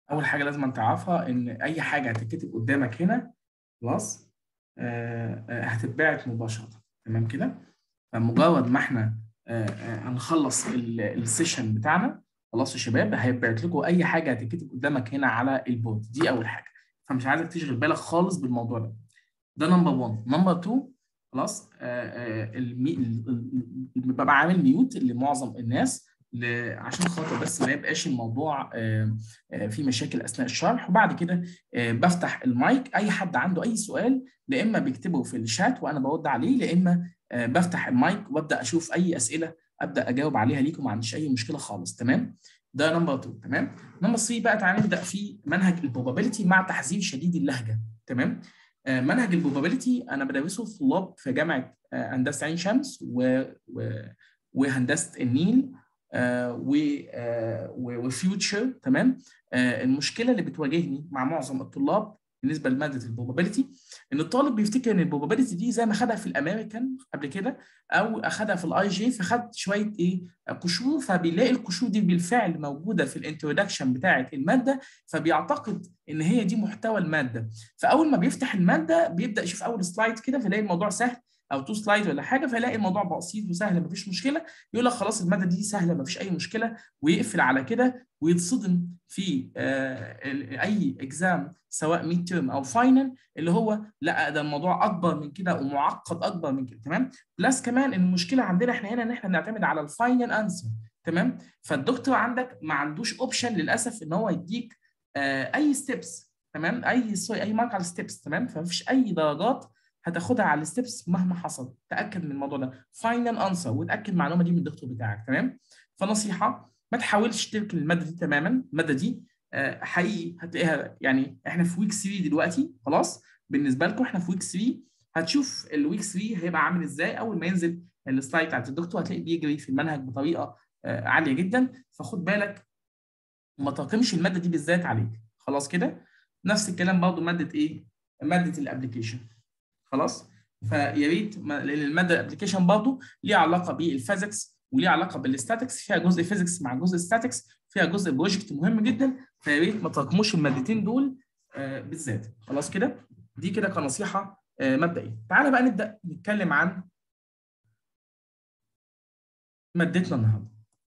اول حاجه لازم تعرفها ان اي حاجه هتتكتب قدامك هنا خلاص آه، آه، هتتبعت مباشره تمام كده فمجرد ما احنا آه، آه، هنخلص ال- السيشن بتاعنا خلاص يا شباب هيتبعت لكم اي حاجه هتتكتب قدامك هنا على البورد دي اول حاجه فمش عايزك تشغل بالك خالص بالموضوع ده ده نمبر 1 نمبر 2 خلاص آه، آه، المي... ال- ال- ال- ببقى عامل ميوت لمعظم الناس ل... عشان خاطر بس ما يبقاش الموضوع آه، آه، فيه مشاكل اثناء الشرح وبعد كده آه، بفتح المايك اي حد عنده اي سؤال لا اما بيكتبه في الشات وانا برد عليه لا اما آه، بفتح المايك وابدا اشوف اي اسئله ابدا اجاوب عليها ليكم ما عنديش اي مشكله خالص تمام ده نمبر 2 تمام نمبر 3 بقى تعالى نبدا في منهج البروبابيلتي مع تحذير شديد اللهجه تمام آه، منهج البروبابيلتي انا بدرسه في طلاب في جامعه آه، هندسه عين شمس و... و... وهندسه النيل آه، و آه، و- وفيوتشر تمام آه، المشكله اللي بتواجهني مع معظم الطلاب بالنسبه لماده البروبابيلتي ان الطالب بيفتكر ان البروبابيلتي دي زي ما خدها في الامريكان قبل كده او اخدها في الاي جي فخد شويه ايه قشور فبيلاقي القشور دي بالفعل موجوده في الانترودكشن بتاعه الماده فبيعتقد ان هي دي محتوى الماده فاول ما بيفتح الماده بيبدا يشوف اول سلايد كده فيلاقي الموضوع سهل او تو سلايد ولا حاجه فيلاقي الموضوع بسيط وسهل مفيش مشكله يقول لك خلاص الماده دي سهله مفيش اي مشكله ويقفل على كده ويتصدم في آه، ال- اي اكزام سواء ميد تيرم او فاينل اللي هو لا ده الموضوع اكبر من كده ومعقد اكبر من كده تمام بلس كمان إن المشكله عندنا احنا هنا ان احنا بنعتمد على الفاينل انسر تمام فالدكتور عندك ما عندوش اوبشن للاسف ان هو يديك آه، اي ستيبس تمام اي سوري اي مارك على الستيبس تمام فمفيش اي درجات هتاخدها على الستبس مهما حصل تاكد من الموضوع ده فاينل انسر وتاكد المعلومه دي من الدكتور بتاعك تمام فنصيحه ما تحاولش تركن الماده دي تماما الماده دي آه، حقيقي هتلاقيها يعني احنا في ويك 3 دلوقتي خلاص بالنسبه لكم احنا في ويك 3 هتشوف الويك 3 هيبقى عامل ازاي اول ما ينزل السلايد بتاعت الدكتور هتلاقي بيجري في المنهج بطريقه آه، عاليه جدا فخد بالك وما تراكمش الماده دي بالذات عليك خلاص كده نفس الكلام برضه ماده ايه ماده الابلكيشن خلاص فيا ريت ما- لان الماده الابلكيشن برضه ليها علاقه بالفيزكس وليها علاقه بالستاتكس فيها جزء فيزكس مع جزء ستاتكس فيها جزء بروجكت مهم جدا فيا ريت ما تراكموش المادتين دول آه، بالذات خلاص كده دي كده كنصيحه آه، مبدئيه تعالى بقى نبدا نتكلم عن مادتنا النهارده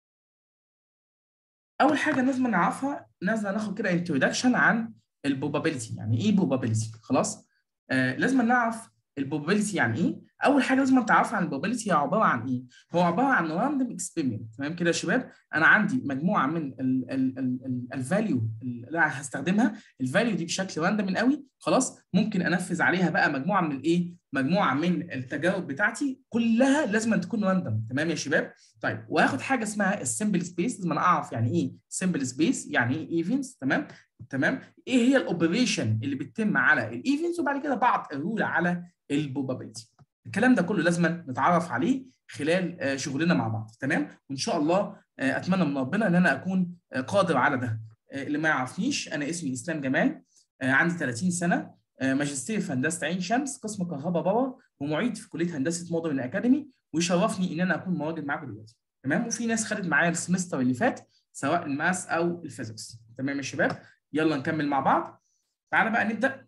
اول حاجه لازم نعرفها لازم ناخد كده انتروداكشن عن البروبابيلتي يعني ايه بروبابيلتي خلاص آه لازم نعرف البروبابيلتي يعني ايه اول حاجه لازم تعرفها عن البروبابيلتي هي عباره عن ايه هو عباره عن راندوم اكسبيرمنت تمام كده يا شباب انا عندي مجموعه من الفاليو اللي أنا هستخدمها الفاليو دي بشكل راندوم قوي خلاص ممكن انفذ عليها بقى مجموعه من الايه مجموعه من التجارب بتاعتي كلها لازم أن تكون راندوم تمام يا شباب طيب وهاخد حاجه اسمها السمبل سبيس لازم أنا اعرف يعني ايه سمبل سبيس يعني ايه ايفنتس تمام تمام ايه هي الاوبريشن اللي بتتم على الايفنتس وبعد كده بعض الرول على البروبابيلتي الكلام ده كله لازم نتعرف عليه خلال آه، شغلنا مع بعض تمام وان شاء الله آه، اتمنى من ربنا ان انا اكون آه، قادر على ده آه، اللي ما يعرفنيش انا اسمي اسلام جمال آه، عندي 30 سنه آه، ماجستير في هندسه عين شمس قسم كهرباء باور ومعيد في كليه هندسه مودرن اكاديمي ويشرفني ان انا اكون مواجد معاكم دلوقتي تمام وفي ناس خدت معايا السمستر اللي فات سواء الماس او الفيزيكس تمام يا شباب يلا نكمل مع بعض تعالى بقى نبدا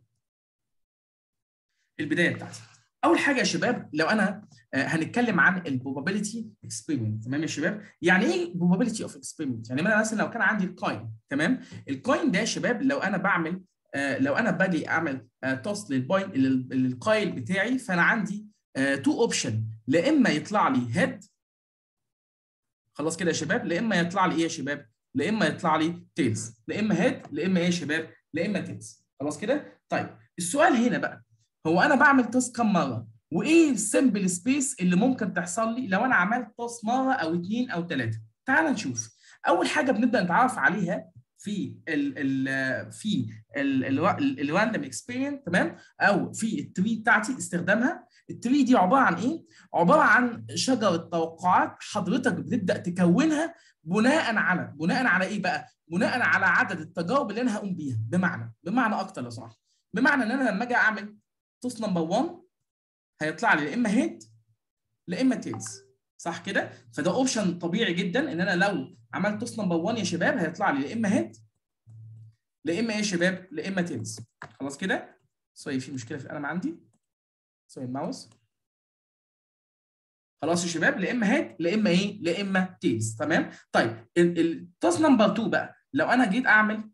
البدايه بتاعتي اول حاجه يا شباب لو انا آه، هنتكلم عن البروبابيلتي اكسبيرمنت تمام يا شباب يعني ايه probability اوف اكسبيرمنت يعني انا مثلا لو كان عندي الكوين تمام الكوين ده يا شباب لو انا بعمل آه، لو انا باجي اعمل توس للبوينت للقايل بتاعي فانا عندي تو اوبشن لا اما يطلع لي هيد خلاص كده يا شباب لا اما يطلع لي ايه يا شباب لا اما يطلع لي تيلز لا اما هيد لا اما ايه يا شباب لا اما تيلز خلاص كده طيب السؤال هنا بقى هو انا بعمل توس كم مره وايه السمبل سبيس اللي ممكن تحصل لي لو انا عملت توس مره او اثنين او ثلاثه تعال نشوف اول حاجه بنبدا نتعرف عليها في ال ال في الراندوم اكسبيرينس تمام او في التري بتاعتي استخدامها التري دي عباره عن ايه عباره عن شجره توقعات حضرتك بتبدا تكونها بناء على بناء على ايه بقى بناء على عدد التجارب اللي انا هقوم بيها بمعنى بمعنى اكتر لو سمحت بمعنى ان انا لما اجي اعمل توس نمبر 1 هيطلع لي يا اما هيد لا اما تيلز صح كده فده اوبشن طبيعي جدا ان انا لو عملت توس نمبر 1 يا شباب هيطلع لي يا اما هيد لا اما ايه يا شباب لا اما تيلز خلاص كده سوري في مشكله في القلم عندي سوري الماوس خلاص يا شباب لا اما هيد لا اما ايه لا اما تيلز تمام طيب التاسك نمبر 2 بقى لو انا جيت اعمل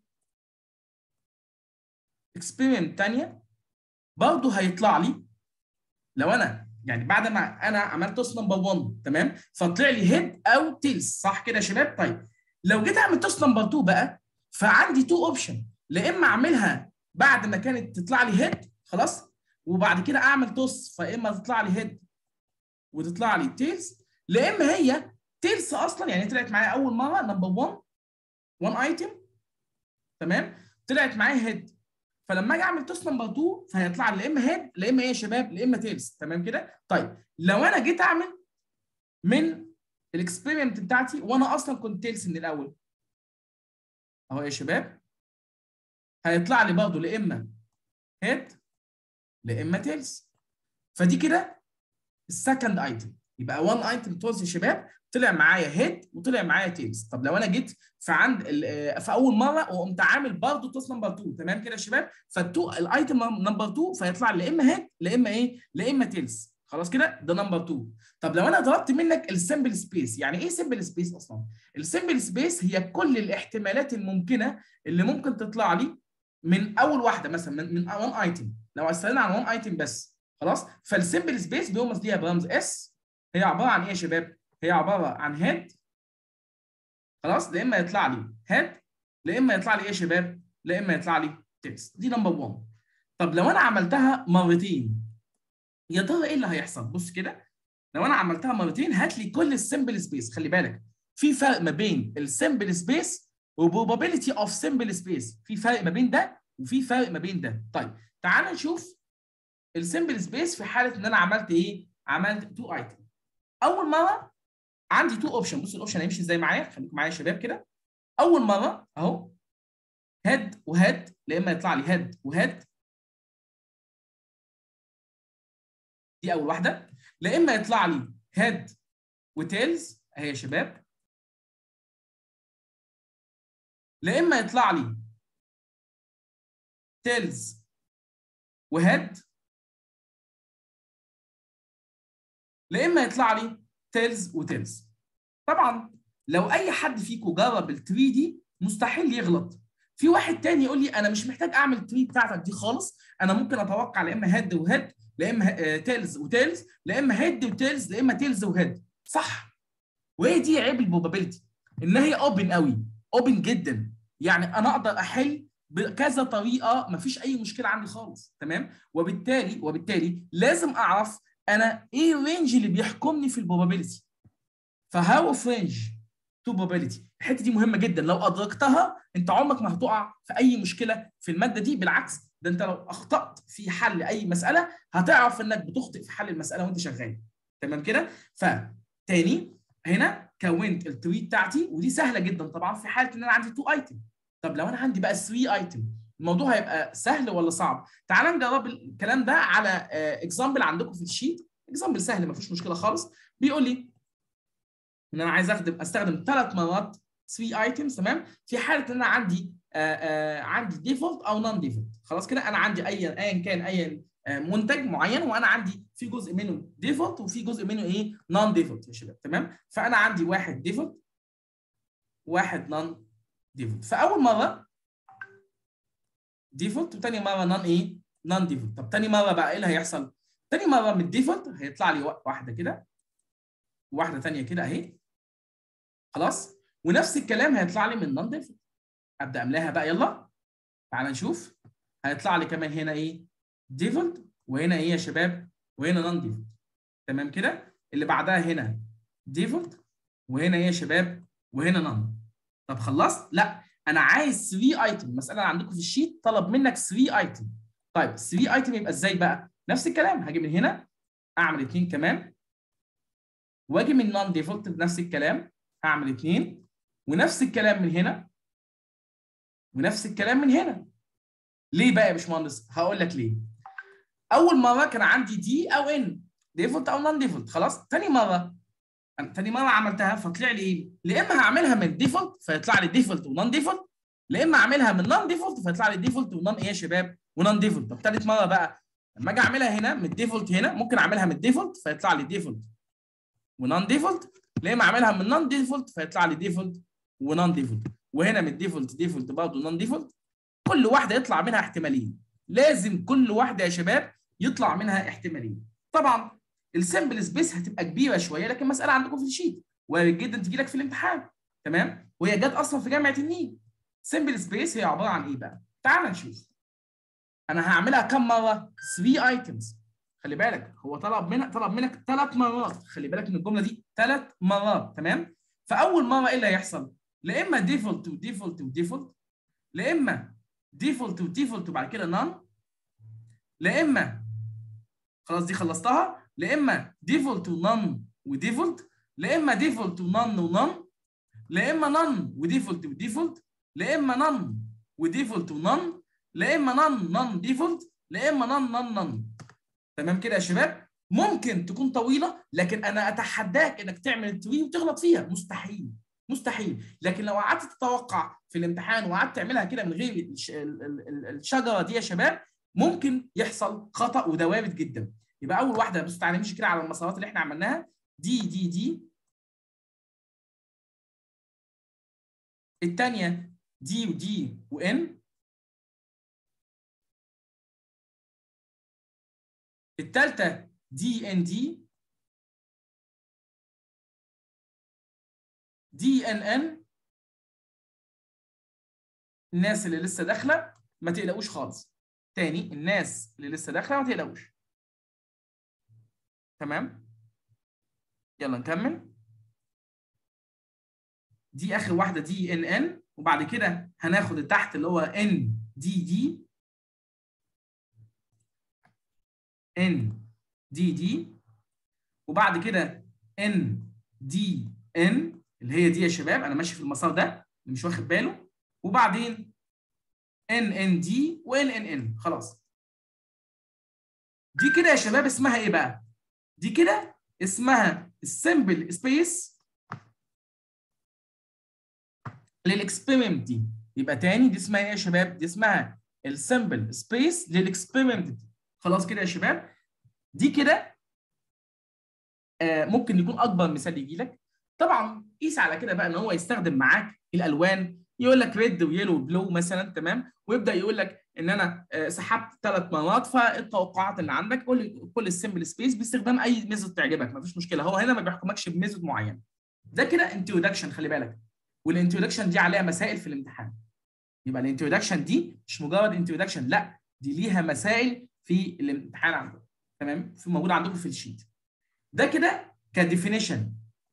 اكسبيرمنت ثانيه برضه هيطلع لي لو انا يعني بعد ما انا عملت تاسك نمبر 1 تمام فطلع لي هيد او تيلز صح كده يا شباب طيب لو جيت اعمل تاسك نمبر 2 بقى فعندي تو اوبشن لا اما اعملها بعد ما كانت تطلع لي هيد خلاص وبعد كده اعمل توس فاما تطلع لي هيد وتطلع لي تيلز لا اما هي تيلز اصلا يعني طلعت معايا اول مره نمبر 1 1 ايتم تمام طلعت معايا هيد فلما اجي اعمل توست نمبر 2 فهيطلع لي اما هيد لا اما ايه يا شباب لا اما تيلز تمام كده طيب لو انا جيت اعمل من الاكسبيرمنت بتاعتي وانا اصلا كنت تيلز من الاول اهو يا شباب هيطلع لي برضه لا اما هيد لا اما تيلز فدي كده السكند ايتم يبقى 1 ايتم توز يا شباب طلع معايا هيد وطلع معايا تيلز طب لو انا جيت في عند في اول مره وقمت عامل برضه توس نمبر 2 تمام كده يا شباب فالتو الايتم نمبر 2 فيطلع لي لا اما هيد لا اما ايه لا اما تيلز خلاص كده ده نمبر 2 طب لو انا طلبت منك السمبل سبيس يعني ايه سمبل سبيس اصلا السمبل سبيس هي كل الاحتمالات الممكنه اللي ممكن تطلع لي من اول واحده مثلا من من 1 ايتم لو استنينا عن 1 ايتم بس خلاص فالسمبل سبيس بيرمز ليها برمز اس هي عباره عن ايه يا شباب هي عباره عن هيد خلاص لا اما يطلع لي هيد لا اما يطلع لي ايه يا شباب لا اما يطلع لي تكست دي نمبر 1 طب لو انا عملتها مرتين يا ترى ايه اللي هيحصل بص كده لو انا عملتها مرتين هات لي كل السمبل سبيس خلي بالك في فرق ما بين السمبل سبيس وبروبابيلتي اوف سمبل سبيس في فرق ما بين ده وفي فرق ما بين ده طيب تعال نشوف السمبل سبيس في حاله ان انا عملت ايه عملت تو ايتم اول مره عندي تو اوبشن بص الاوبشن هيمشي ازاي معايا خليكم معايا يا شباب كده اول مره اهو هيد وهيد لا اما يطلع لي هيد وهيد دي اول واحده لا اما يطلع لي هيد وتيلز اهي يا شباب لا اما يطلع لي تيلز وهيد لا اما يطلع لي تيلز وتيلز طبعا لو اي حد فيكم جرب ال 3 دي مستحيل يغلط في واحد تاني يقول لي انا مش محتاج اعمل التري بتاعتك دي خالص انا ممكن اتوقع لا اما هيد وهيد لا اما تيلز وتيلز لا اما هيد وتيلز لا اما تيلز وهيد صح وهي دي عيب البروبابيلتي ان هي اوبن قوي اوبن جدا يعني انا اقدر احل بكذا طريقه مفيش اي مشكله عندي خالص تمام وبالتالي وبالتالي لازم اعرف انا ايه الرينج اللي بيحكمني في البروبابيلتي فهاو اوف رينج تو probability الحته دي مهمه جدا لو ادركتها انت عمرك ما هتقع في اي مشكله في الماده دي بالعكس ده انت لو اخطات في حل اي مساله هتعرف انك بتخطئ في حل المساله وانت شغال تمام كده فتاني هنا كونت التري بتاعتي ودي سهله جدا طبعا في حاله ان انا عندي 2 ايتم طب لو انا عندي بقى 3 ايتم الموضوع هيبقى سهل ولا صعب تعال نجرب الكلام ده على اكزامبل عندكم في الشيت اكزامبل سهل ما فيش مشكله خالص بيقول لي ان انا عايز اخدم استخدم ثلاث مرات 3 ايتمز تمام في حاله ان انا عندي آآ آآ عندي ديفولت او نون ديفولت خلاص كده انا عندي اي ايا كان اي منتج معين وانا عندي في جزء منه ديفولت وفي جزء منه ايه نون ديفولت يا شباب تمام فانا عندي واحد ديفولت واحد نون ديفولت فاول مره ديفولت وتاني مره نون ايه نون ديفولت طب تاني مره بقى ايه اللي هيحصل تاني مره من الديفولت هيطلع لي واحده كده واحده ثانيه كده اهي خلاص ونفس الكلام هيطلع لي من نون ديفولت ابدا املاها بقى يلا تعال نشوف هيطلع لي كمان هنا ايه ديفولت وهنا ايه يا شباب وهنا نون ديفولت تمام كده اللي بعدها هنا ديفولت وهنا ايه يا شباب وهنا نون طب خلصت لا انا عايز 3 ايتم المساله عندكم في الشيت طلب منك 3 ايتم طيب 3 ايتم يبقى ازاي بقى نفس الكلام هاجي من هنا اعمل اثنين كمان واجي من نون ديفولت بنفس الكلام هعمل اثنين ونفس الكلام من هنا ونفس الكلام من هنا ليه بقى يا باشمهندس هقول لك ليه اول مره كان عندي دي او ان ديفولت او نون ديفولت خلاص تاني مره تاني مره عملتها فطلع لي ايه يا اما هعملها من ديفولت فيطلع لي ديفولت ونون ديفولت لا اما اعملها من نون ديفولت فيطلع لي ديفولت ونون ايه يا شباب ونون ديفولت طب ثالث مره بقى لما اجي اعملها هنا من الديفولت هنا ممكن اعملها من الديفولت فيطلع لي ديفولت ونون ديفولت لا اما اعملها من نون ديفولت فيطلع لي ديفولت ونون ديفولت وهنا من الديفولت ديفولت برضه نون ديفولت كل واحده يطلع منها احتمالين لازم كل واحده يا شباب يطلع منها احتمالين طبعا السمبل سبيس هتبقى كبيره شويه لكن مساله عندكم في الشيت وارد جدا تجي لك في الامتحان تمام وهي جت اصلا في جامعه النيل سمبل سبيس هي عباره عن ايه بقى تعال نشوف انا هعملها كم مره 3 ايتمز خلي بالك هو طلب منك طلب منك ثلاث مرات خلي بالك من الجمله دي ثلاث مرات تمام فاول مره ايه اللي هيحصل لا اما ديفولت وديفولت وديفولت لا اما ديفولت وديفولت وبعد كده نون لا اما خلاص دي خلصتها لا اما ديفولت ونون وديفولت لا اما ديفولت ونون ونون لا اما نون وديفولت وديفولت لا اما نون وديفولت ونون لا اما نون نون ديفولت لا اما نون نون نون تمام كده يا شباب ممكن تكون طويله لكن انا اتحداك انك تعمل التوي وتغلط فيها مستحيل مستحيل لكن لو قعدت تتوقع في الامتحان وقعدت تعملها كده من غير الشجره دي يا شباب ممكن يحصل خطا وده وارد جدا يبقى اول واحده بص تعالى نمشي كده على المسارات اللي احنا عملناها دي دي دي الثانيه دي ودي وان الثالثه دي ان دي دي ان ان الناس اللي لسه داخله ما تقلقوش خالص تاني الناس اللي لسه داخله ما تقلقوش تمام يلا نكمل دي اخر واحده دي ان ان وبعد كده هناخد تحت اللي هو ان دي دي ان دي دي وبعد كده ان دي ان اللي هي دي يا شباب انا ماشي في المسار ده اللي مش واخد باله وبعدين ان ان دي وان ان ان خلاص دي كده يا شباب اسمها ايه بقى دي كده اسمها السمبل سبيس للاكسبيرمنت دي يبقى تاني دي اسمها ايه يا شباب دي اسمها السمبل سبيس للاكسبيرمنت دي خلاص كده يا شباب دي كده آه ممكن يكون اكبر مثال يجي لك طبعا قيس على كده بقى ان هو يستخدم معاك الالوان يقول لك ريد ويلو وبلو مثلا تمام ويبدا يقول لك ان انا سحبت ثلاث مرات فالتوقعات اللي عندك قول كل السمبل سبيس باستخدام اي ميثود تعجبك مفيش مشكله هو هنا ما بيحكمكش بميثود معين ده كده انترودكشن خلي بالك والانترودكشن دي عليها مسائل في الامتحان يبقى الانترودكشن دي مش مجرد انترودكشن لا دي ليها مسائل في الامتحان عندكم تمام في موجود عندكم في الشيت ده كده كديفينيشن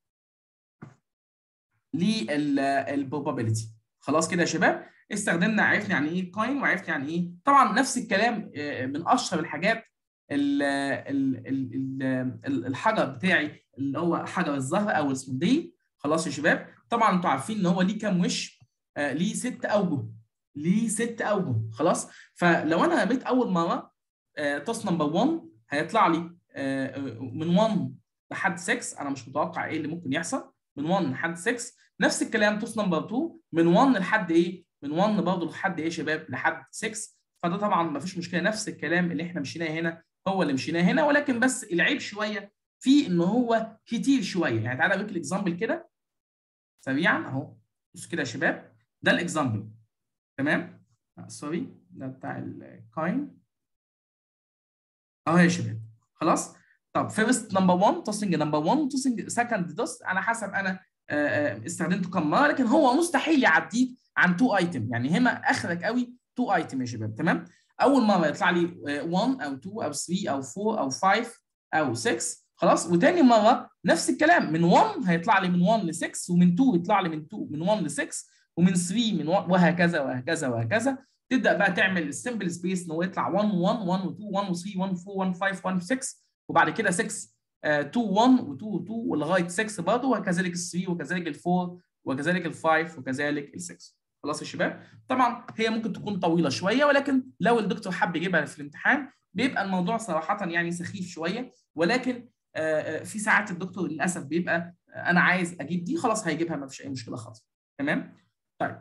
للبروبابيلتي خلاص كده يا شباب استخدمنا عرفنا يعني ايه كوين وعرفنا يعني ايه طبعا نفس الكلام من اشهر الحاجات ال ال ال الحجر بتاعي اللي هو حجر الزهر او السمندي خلاص يا شباب طبعا انتوا عارفين ان هو ليه كام وش آه ليه ست اوجه ليه ست اوجه خلاص فلو انا رميت اول مره آه توس نمبر 1 هيطلع لي آه من 1 لحد 6 انا مش متوقع ايه اللي ممكن يحصل من 1 لحد 6 نفس الكلام توس نمبر 2 من 1 لحد ايه من 1 برضه لحد ايه يا شباب لحد 6 فده طبعا ما فيش مشكله نفس الكلام اللي احنا مشيناه هنا هو اللي مشيناه هنا ولكن بس العيب شويه في ان هو كتير شويه يعني تعالى اوريك الاكزامبل كده سريعا اهو بص كده يا شباب ده الاكزامبل تمام سوري ده بتاع الكاين اهو يا شباب خلاص طب فيرست نمبر 1 توسنج نمبر 1 توسنج سكند دوس على حسب انا استخدمته كم مره لكن هو مستحيل يعديك عن 2 ايتم يعني هنا اخرك قوي 2 ايتم يا شباب تمام اول مره يطلع لي 1 او 2 او 3 او 4 او 5 او 6 خلاص وتاني مره نفس الكلام من 1 هيطلع لي من 1 ل 6 ومن 2 يطلع لي من 2 من 1 ل 6 ومن 3 من 1 وهكذا وهكذا وهكذا تبدا بقى تعمل السمبل سبيس ان هو يطلع 1 1 1 و2 1 و3 1 4 1 5 1 6 وبعد كده 6 2 1 و2 2 ولغايه 6 برضه وكذلك ال 3 وكذلك ال 4 وكذلك ال 5 وكذلك ال 6 خلاص يا شباب طبعا هي ممكن تكون طويله شويه ولكن لو الدكتور حب يجيبها في الامتحان بيبقى الموضوع صراحه يعني سخيف شويه ولكن في ساعات الدكتور للاسف بيبقى انا عايز اجيب دي خلاص هيجيبها ما فيش اي مشكله خالص تمام طيب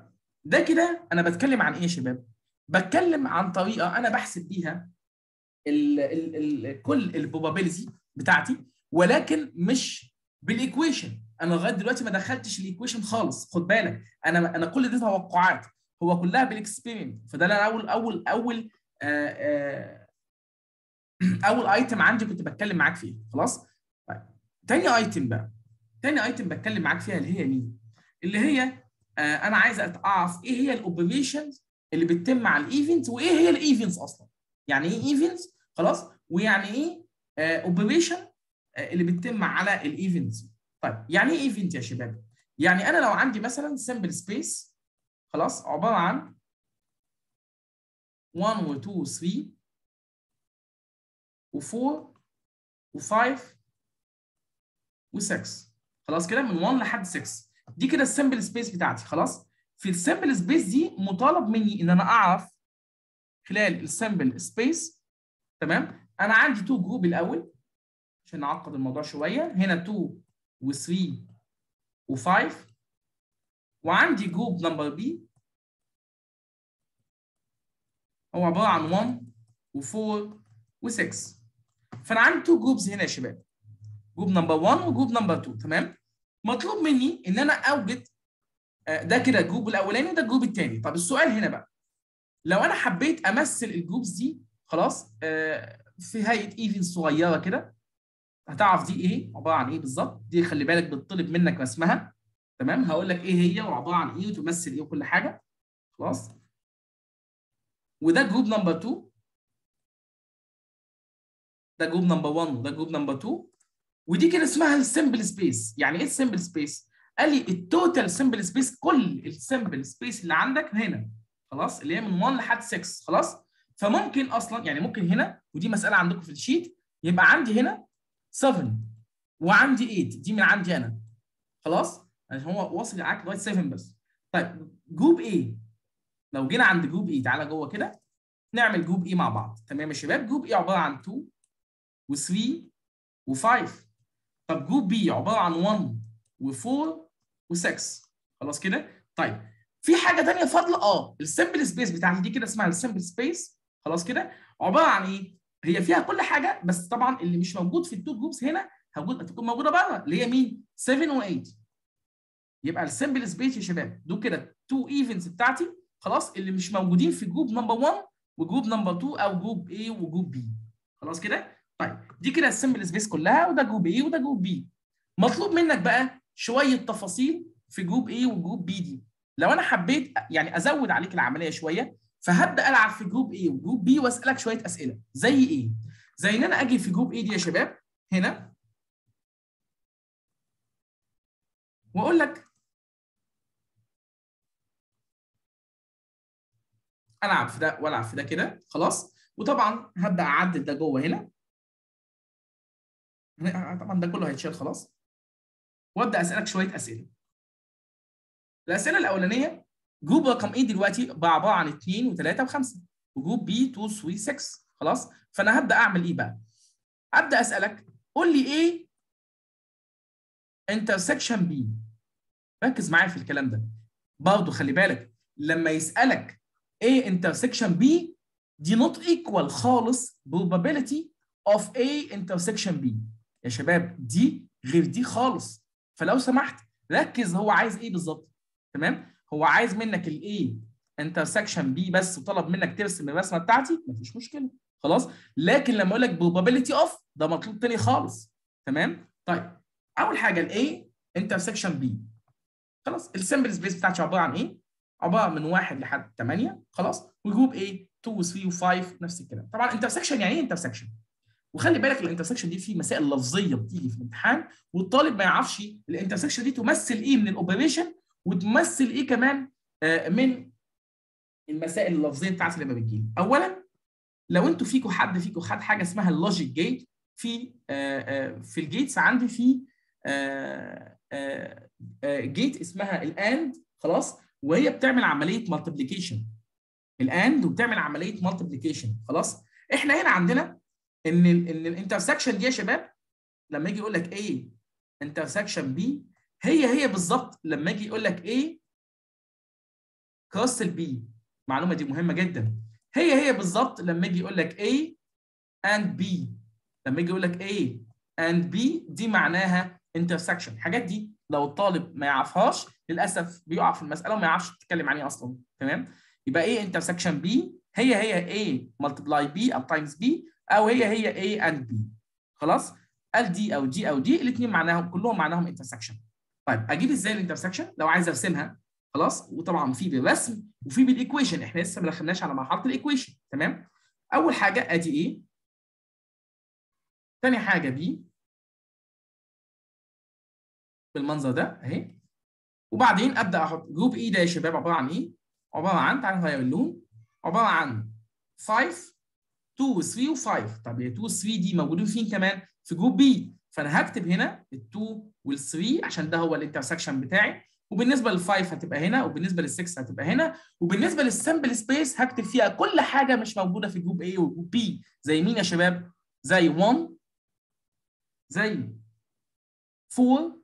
ده كده انا بتكلم عن ايه يا شباب بتكلم عن طريقه انا بحسب بيها ال ال ال كل البروبابيلتي بتاعتي ولكن مش بالايكويشن انا لغايه دلوقتي ما دخلتش الايكويشن خالص خد بالك انا انا كل دي توقعات هو كلها بالاكسبيرمنت فده انا اول اول اول آآ آآ اول ايتم عندي كنت بتكلم معاك فيه خلاص طيب تاني ايتم بقى تاني ايتم بتكلم معاك فيها اللي هي مين اللي هي آه انا عايز اعرف ايه هي الاوبريشنز اللي بتتم على الايفنت وايه هي الايفنتس اصلا يعني ايه ايفنتس خلاص ويعني ايه اوبريشن آه آه اللي بتتم على الايفنتس طيب يعني ايه ايفنت يا شباب يعني انا لو عندي مثلا سمبل سبيس خلاص عباره عن 1 و 2 و 3 و4 و5 و6 خلاص كده من 1 لحد 6 دي كده السمبل سبيس بتاعتي خلاص في السمبل سبيس دي مطالب مني ان انا اعرف خلال السمبل سبيس تمام انا عندي 2 جروب الاول عشان نعقد الموضوع شويه هنا 2 و3 و5 وعندي جروب نمبر بي هو عباره عن 1 و4 و6 فانا عندي 2 جروبز هنا يا شباب جروب نمبر 1 وجروب نمبر 2 تمام مطلوب مني ان انا اوجد ده كده الجروب الاولاني وده الجروب الثاني طب السؤال هنا بقى لو انا حبيت امثل الجروبز دي خلاص في هيئه ايفنت صغيره كده هتعرف دي ايه عباره عن ايه بالظبط دي خلي بالك بتطلب منك اسمها تمام هقول لك ايه هي وعباره عن ايه وتمثل ايه وكل حاجه خلاص وده جروب نمبر 2 ده جروب نمبر 1 وده جروب نمبر 2 ودي كده اسمها السمبل سبيس يعني ايه السمبل سبيس قال لي التوتال سمبل سبيس كل السمبل سبيس اللي عندك هنا خلاص اللي هي من 1 لحد 6 خلاص فممكن اصلا يعني ممكن هنا ودي مساله عندكم في الشيت يبقى عندي هنا 7 وعندي 8 دي من عندي انا خلاص عشان هو واصل معاك لغايه 7 بس طيب جروب ايه لو جينا عند جروب ايه تعالى جوه كده نعمل جروب ايه مع بعض تمام يا شباب جروب ايه عباره عن 2 و3 و5 طب جروب بي عباره عن 1 و4 و6 خلاص كده طيب في حاجه ثانيه فاضله اه السمبل سبيس بتاعتي دي كده اسمها السمبل سبيس خلاص كده عباره عن ايه هي فيها كل حاجه بس طبعا اللي مش موجود في التو جروبس هنا هتكون موجوده بره اللي هي مين 7 و8 يبقى السمبل سبيس يا شباب دول كده تو ايفنتس بتاعتي خلاص اللي مش موجودين في جروب نمبر 1 وجروب نمبر 2 او جروب A وجروب B خلاص كده طيب دي كده السمبل سبيس كلها وده جروب A وده جروب B مطلوب منك بقى شويه تفاصيل في جروب A وجروب B دي لو انا حبيت يعني ازود عليك العمليه شويه فهبدا العب في جروب A وجروب B واسالك شويه اسئله زي ايه زي ان انا اجي في جروب A دي يا شباب هنا واقول لك العب في ده والعب في ده كده خلاص وطبعا هبدا اعدل ده جوه هنا طبعا ده كله هيتشال خلاص وابدا اسالك شويه اسئله الاسئله الاولانيه جروب رقم ايه دلوقتي بقى عباره عن 2 و3 و5 وجروب بي 2 3 6 خلاص فانا هبدا اعمل ايه بقى ابدا اسالك قول لي ايه انترسكشن بي ركز معايا في الكلام ده برضه خلي بالك لما يسالك ايه انترسكشن بي دي نوت ايكوال خالص probability of A intersection B يا شباب دي غير دي خالص فلو سمحت ركز هو عايز ايه بالظبط تمام هو عايز منك الايه انترسكشن بي بس وطلب منك ترسم الرسمه بتاعتي مفيش مشكله خلاص لكن لما اقول لك probability of ده مطلوب تاني خالص تمام طيب اول حاجه الايه انترسكشن بي خلاص السمبل سبيس بتاعتي عباره عن ايه عباره من 1 لحد 8 خلاص وجروب ايه 2 و 3 و 5 نفس الكلام طبعا انترسكشن يعني ايه انترسكشن وخلي بالك الانترسكشن دي في مسائل لفظيه بتيجي في الامتحان والطالب ما يعرفش الانترسكشن دي تمثل ايه من الاوبريشن وتمثل ايه كمان آه من المسائل اللفظيه بتاعتي لما بتجيلي اولا لو انتوا فيكم حد فيكم خد حاجه اسمها اللوجيك جيت في آه آه في الجيتس عندي في جيت اسمها الاند خلاص وهي بتعمل عمليه مالتيبليكيشن الاند وبتعمل عمليه مالتيبليكيشن خلاص احنا هنا عندنا ان ال ان الانترسكشن دي يا شباب لما يجي يقول لك ايه انترسكشن بي هي هي بالظبط لما يجي يقول لك ايه كروس البي المعلومه دي مهمه جدا هي هي بالظبط لما يجي يقول لك A and B لما يجي يقول لك A and B دي معناها intersection الحاجات دي لو الطالب ما يعرفهاش للاسف بيقع في المساله وما يعرفش تتكلم عن ايه اصلا تمام يبقى A intersection B هي هي A multiply B او times B او هي هي A and B خلاص قال دي او دي او دي الاثنين معناهم كلهم معناهم intersection طيب اجيب ازاي الانترسكشن لو عايز ارسمها خلاص وطبعا في بالرسم وفي بالايكويشن احنا لسه ما دخلناش على مرحله الايكويشن تمام اول حاجه ادي ايه ثاني حاجه بي بالمنظر ده اهي وبعدين ابدا احط جروب اي ده يا شباب عباره عن ايه عباره عن تعالى نغير اللون عباره عن 5 2 3 و5 طب هي 2 و 3 دي موجودين فين كمان في جروب بي فانا هكتب هنا ال2 وال3 عشان ده هو الانترسكشن بتاعي وبالنسبه لل5 هتبقى هنا وبالنسبه لل6 هتبقى هنا وبالنسبه للسامبل سبيس هكتب فيها كل حاجه مش موجوده في جروب A وجروب B زي مين يا شباب؟ زي 1 زي 4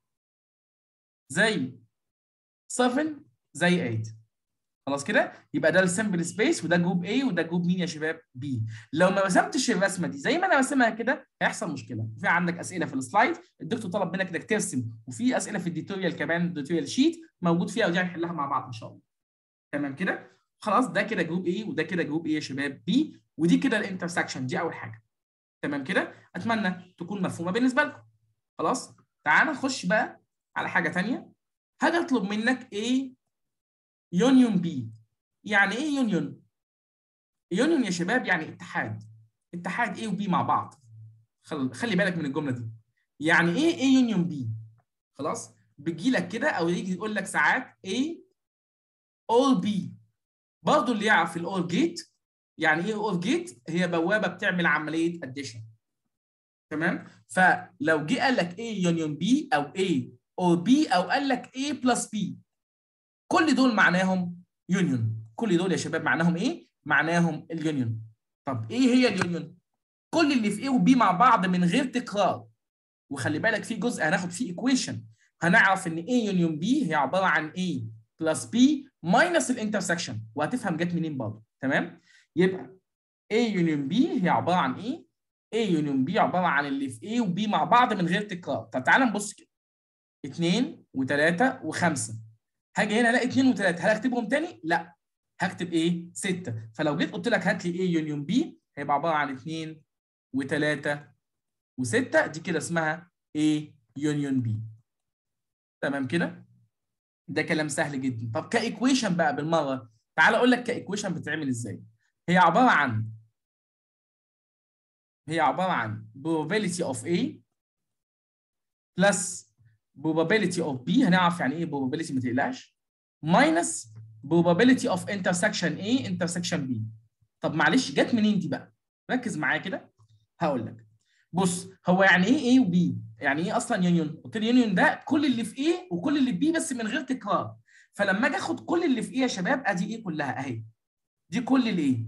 زي 7 زي 8 خلاص كده يبقى ده السامبل سبيس وده جروب A وده جروب مين يا شباب B لو ما رسمتش الرسمه دي زي ما انا راسمها كده هيحصل مشكله في عندك اسئله في السلايد الدكتور طلب منك انك ترسم وفي اسئله في الديتوريال كمان الديتوريال شيت موجود فيها ودي هنحلها مع بعض ان شاء الله تمام كده خلاص ده كده جروب A وده كده جروب A يا شباب B ودي كده الانترسكشن دي اول حاجه تمام كده اتمنى تكون مفهومه بالنسبه لكم خلاص تعال نخش بقى على حاجه ثانيه هاجي اطلب منك A يونيون بي يعني ايه يونيون يونيون يا شباب يعني اتحاد اتحاد A وبي مع بعض خل... خلي بالك من الجمله دي يعني ايه A يونيون بي خلاص بيجي لك كده او يجي يقول لك ساعات A all B برضه اللي يعرف الاور جيت يعني ايه اور جيت هي بوابه بتعمل عمليه اديشن تمام فلو جه قال لك A يونيون B او A or B او قال لك A بلس B كل دول معناهم يونيون كل دول يا شباب معناهم ايه معناهم اليونيون طب ايه هي اليونيون كل اللي في A وB مع بعض من غير تكرار وخلي بالك في جزء هناخد فيه ايكويشن هنعرف ان A يونيون B هي عباره عن A بلس B ماينس الانترسكشن وهتفهم جت منين برضه تمام يبقى A يونيون B هي عباره عن ايه A يونيون B عباره عن اللي في A وB مع بعض من غير تكرار طب تعالى نبص كده 2 و3 و5 هاجي هنا الاقي 2 و3 هل اكتبهم تاني؟ لا هكتب ايه؟ 6 فلو جيت قلت لك هات لي ايه يونيون بي هيبقى عباره عن 2 و3 و6 دي كده اسمها ايه يونيون بي تمام كده؟ ده كلام سهل جدا طب كايكويشن بقى بالمره تعال اقول لك كايكويشن بتتعمل ازاي؟ هي عباره عن هي عباره عن probability of A plus probability of B هنعرف يعني ايه probability ما تقلقش minus probability of intersection A intersection B طب معلش جت منين دي بقى؟ ركز معايا كده هقول لك بص هو يعني ايه A و B؟ يعني ايه اصلا يونيون؟ قلت لي يونيون ده كل اللي في A وكل اللي في B بس من غير تكرار فلما اجي اخد كل اللي في A يا شباب ادي ايه كلها اهي دي كل الايه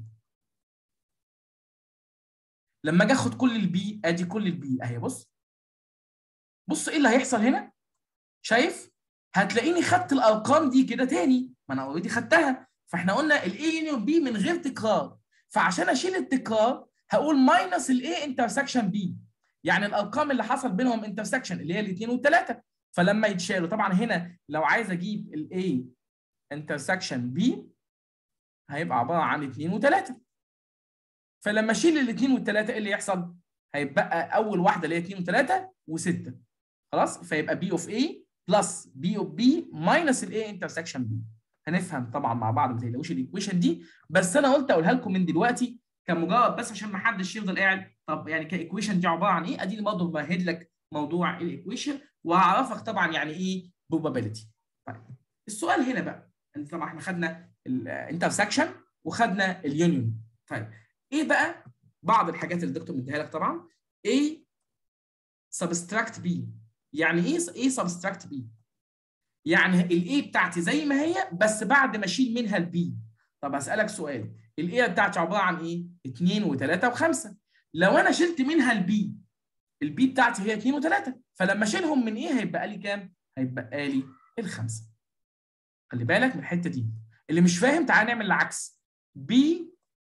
لما اجي اخد كل البي ادي كل البي اهي بص بص ايه اللي هيحصل هنا شايف هتلاقيني خدت الارقام دي كده تاني ما انا اوريدي خدتها فاحنا قلنا الاي يونيون بي من غير تكرار فعشان اشيل التكرار هقول ماينس الاي انترسكشن بي يعني الارقام اللي حصل بينهم انترسكشن اللي هي الاثنين والثلاثه فلما يتشالوا طبعا هنا لو عايز اجيب الاي انترسكشن بي هيبقى عباره عن 2 و3 فلما اشيل الاثنين والثلاثه ايه اللي يحصل؟ هيبقى اول واحده اللي هي 2 و3 و6 خلاص فيبقى بي اوف اي بلس بي اوف بي ماينس الاي انترسكشن بي هنفهم طبعا مع بعض ما تقلقوش الايكويشن دي بس انا قلت اقولها لكم من دلوقتي كمجرد بس عشان ما حدش يفضل قاعد طب يعني كايكويشن دي عباره عن ايه؟ اديني برضه بمهد لك موضوع الايكويشن وهعرفك طبعا يعني ايه probability. طيب السؤال هنا بقى انت طبعا احنا خدنا الانترسكشن وخدنا اليونيون. طيب ايه بقى بعض الحاجات اللي الدكتور مديها لك طبعا A subtract B يعني ايه ايه subtract B؟ يعني الاي بتاعتي زي ما هي بس بعد ما اشيل منها البي طب هسالك سؤال الاي بتاعتي عباره عن ايه 2 و3 و5 لو انا شلت منها البي البي بتاعتي هي 2 و3 فلما اشيلهم من ايه هيبقى لي كام هيبقى لي الخمسه خلي بالك من الحته دي اللي مش فاهم تعالى نعمل العكس بي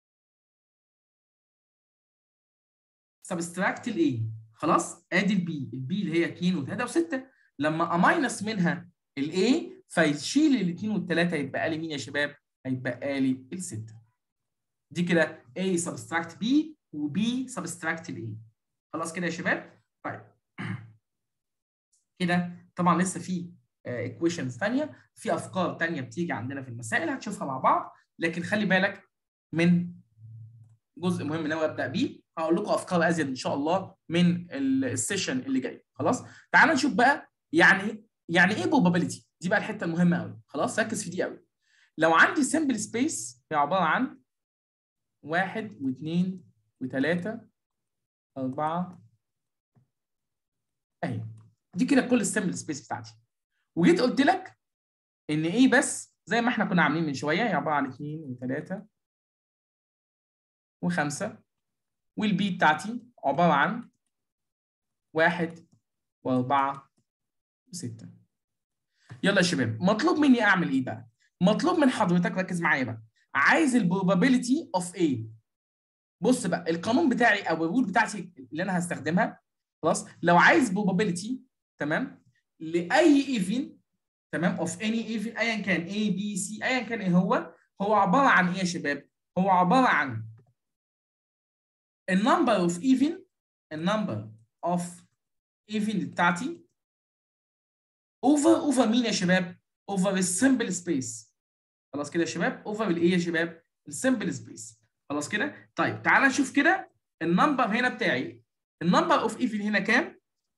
سبستراكت الاي خلاص ادي البي البي اللي هي 2 و3 و6 لما اماينس منها الاي فيشيل الاثنين والثلاثه يبقى لي مين يا شباب؟ هيبقى لي السته دي كده A سبستراكت B وB سبستراكت A خلاص كده يا شباب؟ طيب كده طبعا لسه في ايكويشنز ثانيه في افكار ثانيه بتيجي عندنا في المسائل هنشوفها مع بعض لكن خلي بالك من جزء مهم ناوي ابدا بيه هقول لكم افكار ازيد ان شاء الله من السيشن اللي جاي خلاص تعال نشوف بقى يعني يعني ايه بروبابيلتي دي بقى الحته المهمه قوي خلاص ركز في دي قوي لو عندي سمبل سبيس هي عباره عن واحد واثنين وثلاثة أربعة أهي دي كده كل السمبل سبيس بتاعتي وجيت قلت لك إن إيه بس زي ما إحنا كنا عاملين من شوية هي عبارة عن اثنين وثلاثة وخمسة والبي بتاعتي عبارة عن واحد وأربعة وستة يلا يا شباب مطلوب مني أعمل إيه بقى؟ مطلوب من حضرتك ركز معايا بقى عايز البروبابيلتي اوف ايه بص بقى القانون بتاعي او الرول بتاعتي اللي انا هستخدمها خلاص لو عايز بروبابيلتي تمام لاي ايفن تمام اوف اني ايفن ايا كان اي بي سي ايا كان ايه هو هو عباره عن ايه يا شباب هو عباره عن النمبر اوف ايفن النمبر اوف ايفن بتاعتي اوفر اوفر مين يا شباب اوفر السمبل سبيس خلاص كده يا شباب اوفر الايه يا شباب السمبل سبيس خلاص كده طيب تعالى نشوف كده النمبر هنا بتاعي النمبر اوف ايفن هنا كام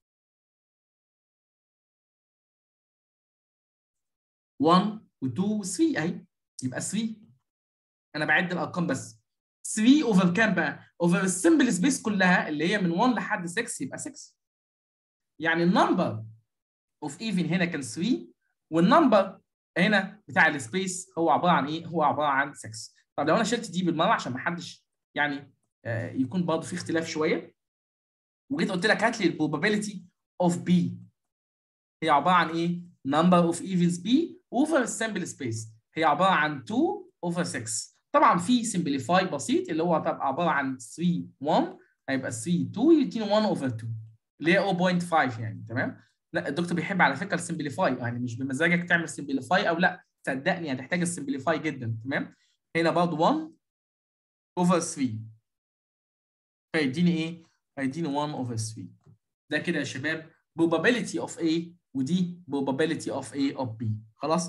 1 و2 و3 اهي يبقى 3 انا بعد الارقام بس 3 اوفر كام بقى اوفر السمبل سبيس كلها اللي هي من 1 لحد 6 يبقى 6 يعني النمبر اوف ايفن هنا كان 3 والنمبر هنا بتاع السبيس هو عباره عن ايه؟ هو عباره عن 6 طب لو انا شلت دي بالمره عشان ما حدش يعني آه يكون برضه في اختلاف شويه وجيت قلت لك هات لي البروبابيلتي اوف بي هي عباره عن ايه؟ نمبر اوف ايفنز بي اوفر السامبل سبيس هي عباره عن 2 اوفر 6 طبعا في سمبليفاي بسيط اللي هو هتبقى عباره عن 3 1 هيبقى 3 2 يديني 1 اوفر 2 اللي هي 0.5 يعني تمام؟ لا الدكتور بيحب على فكره السمبليفاي يعني مش بمزاجك تعمل سمبليفاي او لا صدقني هتحتاج السمبليفاي جدا تمام هنا برضه 1 اوفر 3 فيديني ايه؟ هيديني 1 اوفر 3 ده كده يا شباب probability of A ودي probability of A of B خلاص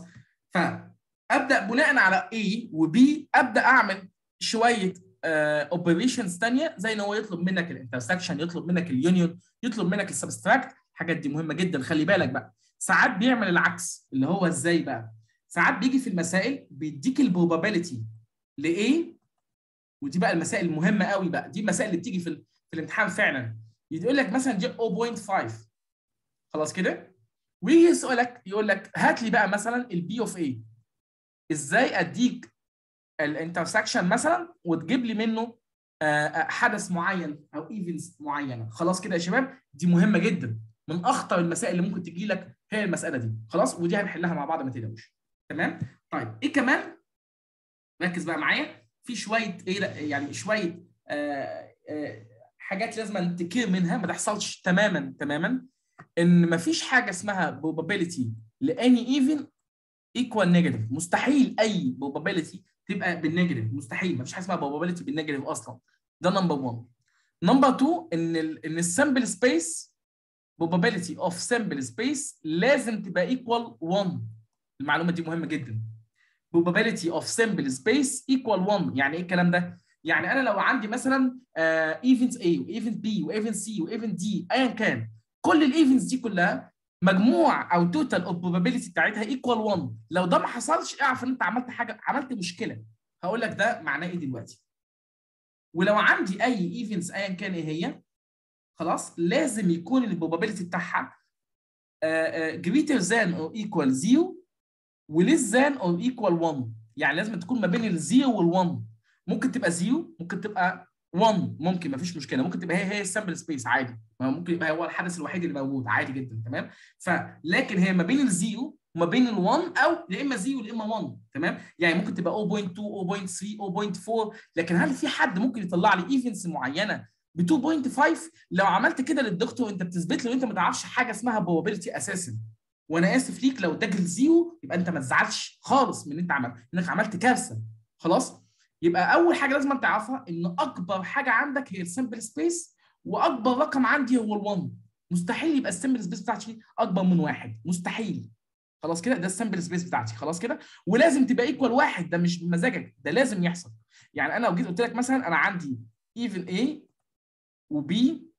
فابدا بناء على A و B ابدا اعمل شويه اوبريشنز uh, ثانيه زي ان هو يطلب منك الانترسكشن يطلب منك اليونيون يطلب منك السبستراكت الحاجات دي مهمه جدا خلي بالك بقى ساعات بيعمل العكس اللي هو ازاي بقى ساعات بيجي في المسائل بيديك البروبابيلتي لايه ودي بقى المسائل المهمه قوي بقى دي المسائل اللي بتيجي في, في الامتحان فعلا يقول لك مثلا دي 0.5 خلاص كده ويجي يسالك يقول لك هات لي بقى مثلا البي اوف ايه ازاي اديك الانترسكشن مثلا وتجيب لي منه حدث معين او ايفنتس معينه خلاص كده يا شباب دي مهمه جدا من اخطر المسائل اللي ممكن تجي لك هي المساله دي خلاص ودي هنحلها مع بعض ما تقلقوش تمام طيب ايه كمان ركز بقى معايا في شويه ايه يعني شويه آه آه حاجات لازم تكير منها ما تحصلش تماما تماما ان ما فيش حاجه اسمها probability لاني ايفن ايكوال نيجاتيف مستحيل اي probability تبقى بالنيجاتيف مستحيل ما فيش حاجه اسمها probability بالنيجاتيف اصلا ده نمبر 1 نمبر 2 ان ال ان السامبل سبيس probability of sample space لازم تبقى equal 1 المعلومه دي مهمه جدا probability of sample space equal 1 يعني ايه الكلام ده يعني انا لو عندي مثلا ايفنت A وايفنت B وايفنت C وايفنت D ايا كان كل الايفنتس دي كلها مجموع او توتال اوف probability بتاعتها equal 1 لو ده ما حصلش اعرف ان انت عملت حاجه عملت مشكله هقول لك ده معناه ايه دلوقتي ولو عندي اي ايفنتس ايا كان ايه هي خلاص لازم يكون البروبابيلتي بتاعها greater than or equal 0 وليس than or equal 1 يعني لازم تكون ما بين الزيرو وال1 ممكن تبقى 0 ممكن تبقى 1 ممكن ما فيش مشكله ممكن تبقى هي هي السامبل سبيس عادي ممكن يبقى هو الحدث الوحيد اللي موجود عادي جدا تمام فلكن هي ما بين الزيرو وما بين ال1 او يا اما 0 يا اما 1 تمام يعني ممكن تبقى 0.2 0.3 0.4 لكن هل في حد ممكن يطلع لي ايفنتس معينه ب 2.5 لو عملت كده للدكتور انت بتثبت له انت ما تعرفش حاجه اسمها probability اساسا وانا اسف ليك لو اداك الزيرو يبقى انت ما تزعلش خالص من اللي انت عملت انك عملت كارثه خلاص يبقى اول حاجه لازم تعرفها ان اكبر حاجه عندك هي السمبل سبيس واكبر رقم عندي هو ال1 مستحيل يبقى السمبل سبيس بتاعتي اكبر من واحد مستحيل خلاص كده ده السمبل سبيس بتاعتي خلاص كده ولازم تبقى ايكوال واحد ده مش بمزاجك ده لازم يحصل يعني انا لو جيت قلت لك مثلا انا عندي ايفن A وبي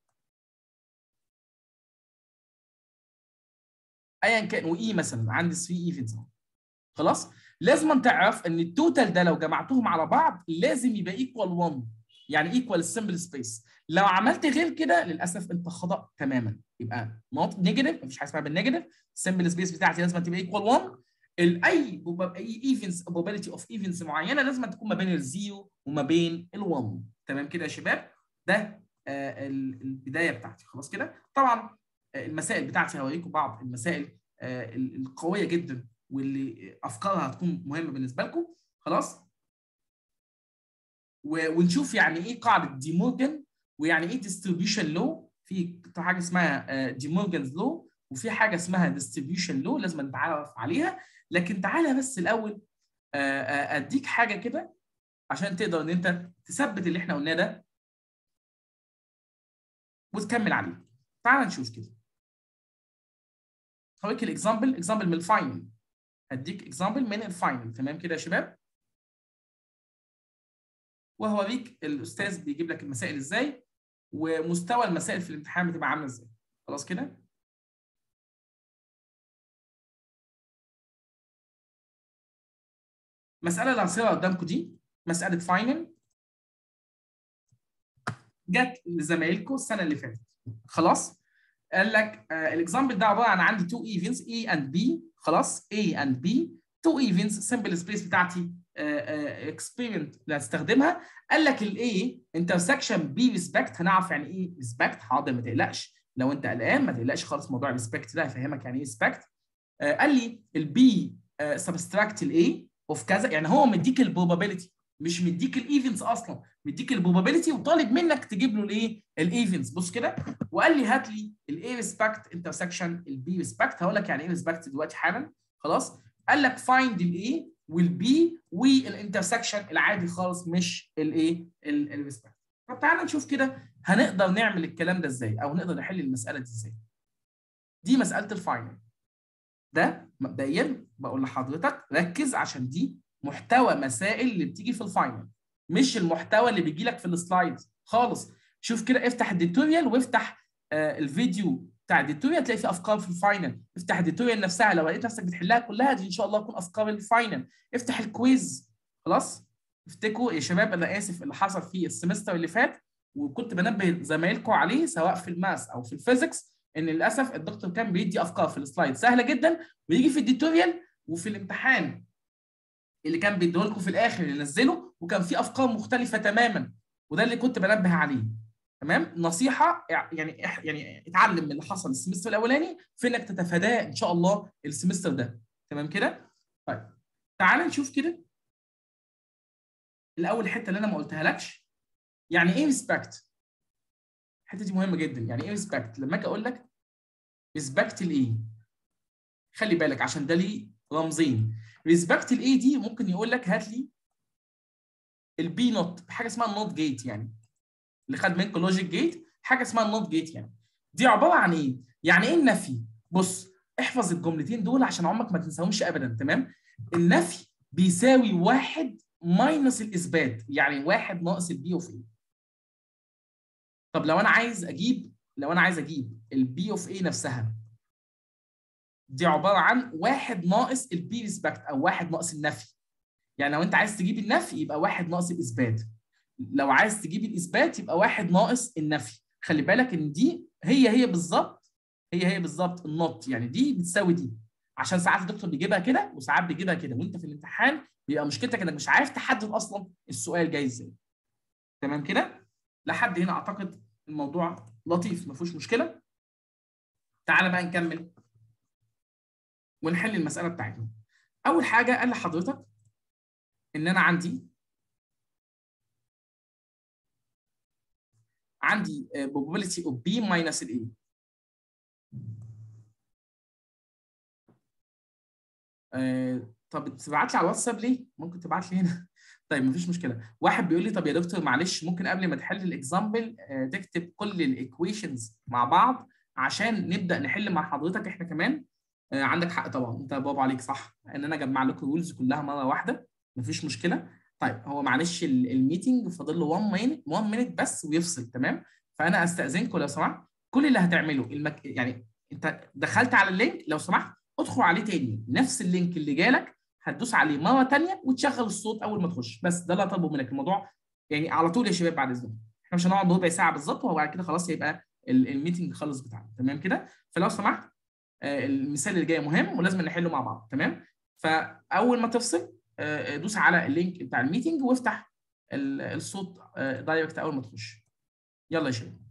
ايا كان واي مثلا عندي 3 ايفنتس خلاص لازم تعرف ان التوتال ده لو جمعتهم على بعض لازم يبقى ايكوال 1 يعني ايكوال السمبل سبيس لو عملت غير كده للاسف انت خطا تماما يبقى نوت نيجاتيف مفيش حاجه اسمها بالنيجاتيف السمبل سبيس بتاعتي لازم تبقى ايكوال 1 الاي اي ايفنتس probability اوف ايفنتس معينه لازم تكون ما بين الزيرو وما بين ال1 تمام كده يا شباب ده آه البدايه بتاعتي خلاص كده طبعا آه المسائل بتاعتي هوريكم بعض المسائل آه القويه جدا واللي افكارها هتكون مهمه بالنسبه لكم خلاص ونشوف يعني ايه قاعده دي مورجان ويعني ايه ديستريبيوشن لو في حاجه اسمها دي مورجانز لو وفي حاجه اسمها ديستريبيوشن لو لازم نتعرف عليها لكن تعالى بس الاول اديك حاجه كده عشان تقدر ان انت تثبت اللي احنا قلناه ده وتكمل عليه تعال نشوف كده هوريك الاكزامبل اكزامبل من الفاينل هديك اكزامبل من الفاينل تمام كده يا شباب وهوريك الاستاذ بيجيب لك المسائل ازاي ومستوى المسائل في الامتحان بتبقى عامله ازاي خلاص كده المساله اللي هصيرها قدامكم دي مساله فاينل جت لزمايلكم السنه اللي فاتت خلاص قال لك آه الاكزامبل ده عباره عن عندي تو ايفنتس A and B خلاص A and B تو ايفنتس سمبل سبيس بتاعتي اكسبيرمنت اللي هستخدمها قال لك الاي انترسكشن بي ريسبكت هنعرف يعني ايه ريسبكت حاضر ما تقلقش لو انت قلقان ما تقلقش خالص موضوع ريسبكت ده هفهمك يعني ايه ريسبكت آه قال لي البي سبستراكت الاي اوف كذا يعني هو مديك البروبابيلتي مش مديك الايفنتس اصلا مديك البروبابيلتي وطالب منك تجيب له الايه الايفنتس بص كده وقال لي هات لي الاي ريسبكت انترسكشن البي ريسبكت هقول لك يعني ايه ريسبكت دلوقتي حالا خلاص قال لك فايند الاي والبي والانترسكشن العادي خالص مش الايه الريسبكت طب تعالى نشوف كده هنقدر نعمل الكلام ده ازاي او نقدر نحل المساله دي ازاي دي مساله الفاينل ده مبدئيا بقول لحضرتك ركز عشان دي محتوى مسائل اللي بتيجي في الفاينل مش المحتوى اللي بيجي لك في السلايدز خالص شوف كده افتح الديتوريال وافتح آه الفيديو بتاع الديتوريال تلاقي فيه افكار في الفاينل افتح الديتوريال نفسها لو لقيت نفسك بتحلها كلها دي ان شاء الله تكون افكار الفاينل افتح الكويز خلاص افتكروا يا شباب انا اسف اللي حصل في السمستر اللي فات وكنت بنبه زمايلكم عليه سواء في الماس او في الفيزيكس ان للاسف الدكتور كان بيدي افكار في السلايد سهله جدا ويجي في الديتوريال وفي الامتحان اللي كان بيديه لكم في الاخر ينزله وكان في افكار مختلفه تماما وده اللي كنت بنبه عليه تمام نصيحه يعني يعني اتعلم من اللي حصل السمستر الاولاني في انك تتفاداه ان شاء الله السمستر ده تمام كده طيب تعال نشوف كده الاول الحته اللي انا ما قلتها لكش يعني ايه ريسبكت الحته دي مهمه جدا يعني ايه ريسبكت لما اجي اقول لك ريسبكت الايه خلي بالك عشان ده ليه رمزين ريسبكت الاي دي ممكن يقول لك هات لي البي نوت بحاجه اسمها النوت جيت يعني اللي خد منكم لوجيك جيت حاجه اسمها النوت جيت يعني دي عباره عن ايه؟ يعني ايه النفي؟ بص احفظ الجملتين دول عشان عمرك ما تنساهمش ابدا تمام؟ النفي بيساوي واحد ماينس الاثبات يعني واحد ناقص البي اوف ايه طب لو انا عايز اجيب لو انا عايز اجيب البي اوف ايه نفسها دي عباره عن واحد ناقص البي ريسبكت او واحد ناقص النفي يعني لو انت عايز تجيب النفي يبقى واحد ناقص الاثبات لو عايز تجيب الاثبات يبقى واحد ناقص النفي خلي بالك ان دي هي هي بالظبط هي هي بالظبط النوت يعني دي بتساوي دي عشان ساعات الدكتور بيجيبها كده وساعات بيجيبها كده وانت في الامتحان بيبقى مشكلتك انك مش عارف تحدد اصلا السؤال جاي ازاي تمام كده لحد هنا اعتقد الموضوع لطيف ما فيهوش مشكله تعالى بقى نكمل ونحل المساله بتاعتنا اول حاجه قال لحضرتك ان انا عندي عندي probability of b minus ال a آه، طب تبعت لي على الواتساب ليه؟ ممكن تبعت لي هنا طيب مفيش مشكله واحد بيقول لي طب يا دكتور معلش ممكن قبل ما تحل الاكزامبل تكتب كل الايكويشنز مع بعض عشان نبدا نحل مع حضرتك احنا كمان آه، عندك حق طبعا انت برافو عليك صح ان انا اجمع لكم الرولز كلها مره واحده مفيش مشكله طيب هو معلش ال- الميتنج فاضل له 1 مينت 1 مينت بس ويفصل تمام فانا استاذنكم لو سمحت كل اللي هتعمله المك... يعني انت دخلت على اللينك لو سمحت ادخل عليه تاني نفس اللينك اللي جالك هتدوس عليه مره تانيه وتشغل الصوت اول ما تخش بس ده اللي هطلبه منك الموضوع يعني على طول يا شباب بعد اذنكم احنا مش هنقعد ربع ساعه بالظبط وبعد كده خلاص يبقى ال- الميتنج خلص بتاعنا تمام كده فلو سمحت آه، المثال اللي جاي مهم ولازم نحله مع بعض تمام فاول ما تفصل آه، دوس على اللينك بتاع الميتنج وافتح ال- الصوت دايركت اول ما تخش يلا يا شباب